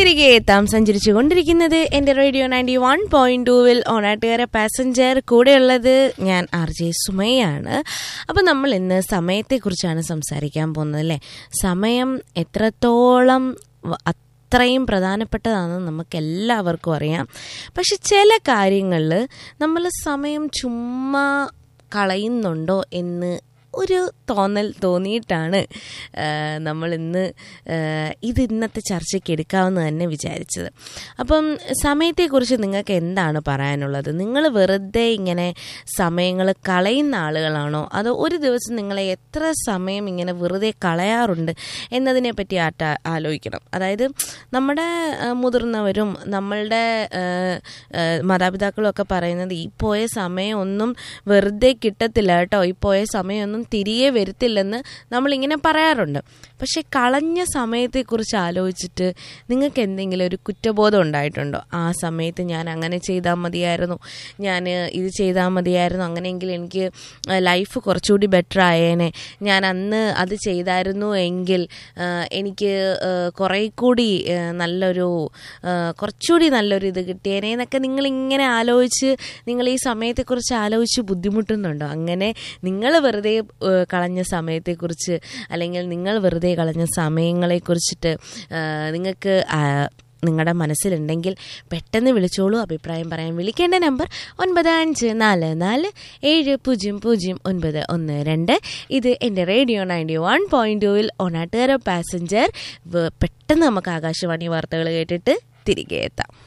തിരികെ എത്താം സഞ്ചരിച്ചു കൊണ്ടിരിക്കുന്നത് എൻ്റെ റേഡിയോ നയൻറ്റി വൺ പോയിന്റ് ടൂവിൽ ഓണാട്ടുകാര പാസഞ്ചർ കൂടെയുള്ളത് ഞാൻ ആർ ജെ സുമയാണ് അപ്പം നമ്മൾ ഇന്ന് സമയത്തെക്കുറിച്ചാണ് സംസാരിക്കാൻ പോകുന്നത് അല്ലേ സമയം എത്രത്തോളം വ- അത്രയും പ്രധാനപ്പെട്ടതാണെന്ന് നമുക്ക് എല്ലാവർക്കും അറിയാം പക്ഷെ ചില കാര്യങ്ങളിൽ നമ്മൾ സമയം ചുമ്മാ കളയുന്നുണ്ടോ എന്ന് ഒരു തോന്നൽ തോന്നിയിട്ടാണ് നമ്മൾ ഇന്ന് ഇത് ഇന്നത്തെ ചർച്ചയ്ക്ക് എടുക്കാമെന്ന് തന്നെ വിചാരിച്ചത് അപ്പം സമയത്തെക്കുറിച്ച് നിങ്ങൾക്ക് എന്താണ് പറയാനുള്ളത് നിങ്ങൾ വെറുതെ ഇങ്ങനെ സമയങ്ങൾ കളയുന്ന ആളുകളാണോ അതോ ഒരു ദിവസം നിങ്ങളെ എത്ര സമയം ഇങ്ങനെ വെറുതെ കളയാറുണ്ട് എന്നതിനെ പറ്റി ആട്ട ആലോചിക്കണം അതായത് നമ്മുടെ ആ, മുതിർന്നവരും നമ്മളുടെ ആ, ആ, മാതാപിതാക്കളും ഒക്കെ പറയുന്നത് ഈ പോയ സമയമൊന്നും വെറുതെ കിട്ടത്തില്ല കേട്ടോ ഈ പോയ സമയമൊന്നും തിരികെ വരത്തില്ലെന്ന് നമ്മളിങ്ങനെ പറയാറുണ്ട് പക്ഷെ കളഞ്ഞ സമയത്തെക്കുറിച്ച് ആലോചിച്ചിട്ട് നിങ്ങൾക്ക് എന്തെങ്കിലും ഒരു കുറ്റബോധം ഉണ്ടായിട്ടുണ്ടോ ആ സമയത്ത് ഞാൻ അങ്ങനെ ചെയ്താൽ മതിയായിരുന്നു ഞാൻ ഇത് ചെയ്താൽ മതിയായിരുന്നു അങ്ങനെയെങ്കിൽ എനിക്ക് ലൈഫ് കുറച്ചുകൂടി ബെറ്റർ ആയേനെ ഞാൻ അന്ന് അത് ചെയ്തായിരുന്നു എങ്കിൽ ആ, എനിക്ക് ആ, കുറേ കൂടി ആ, നല്ലൊരു ആ, കുറച്ചുകൂടി നല്ലൊരു ഇത് കിട്ടിയേനെ എന്നൊക്കെ നിങ്ങളിങ്ങനെ ആലോചിച്ച് നിങ്ങൾ ഈ സമയത്തെക്കുറിച്ച് ആലോചിച്ച് ബുദ്ധിമുട്ടുന്നുണ്ടോ അങ്ങനെ നിങ്ങൾ വെറുതെ ആ, കളഞ്ഞ സമയത്തെക്കുറിച്ച് അല്ലെങ്കിൽ നിങ്ങൾ വെറുതെ കളഞ്ഞ സമയങ്ങളെക്കുറിച്ചിട്ട് ആ, നിങ്ങൾക്ക് ആ, നിങ്ങളുടെ മനസ്സിലുണ്ടെങ്കിൽ പെട്ടെന്ന് വിളിച്ചോളൂ അഭിപ്രായം പറയാൻ വിളിക്കേണ്ട നമ്പർ ഒൻപത് അഞ്ച് നാല് നാല് ഏഴ് പൂജ്യം പൂജ്യം ഒൻപത് ഒന്ന് രണ്ട് ഇത് എൻ്റെ റേഡിയോ നയൻറ്റി വൺ പോയിൻറ്റ് ടൂവിൽ ഒണാട്ടുകര പാസഞ്ചർ പെട്ടെന്ന് നമുക്ക് ആകാശവാണി വാർത്തകൾ കേട്ടിട്ട് തിരികെ എത്താം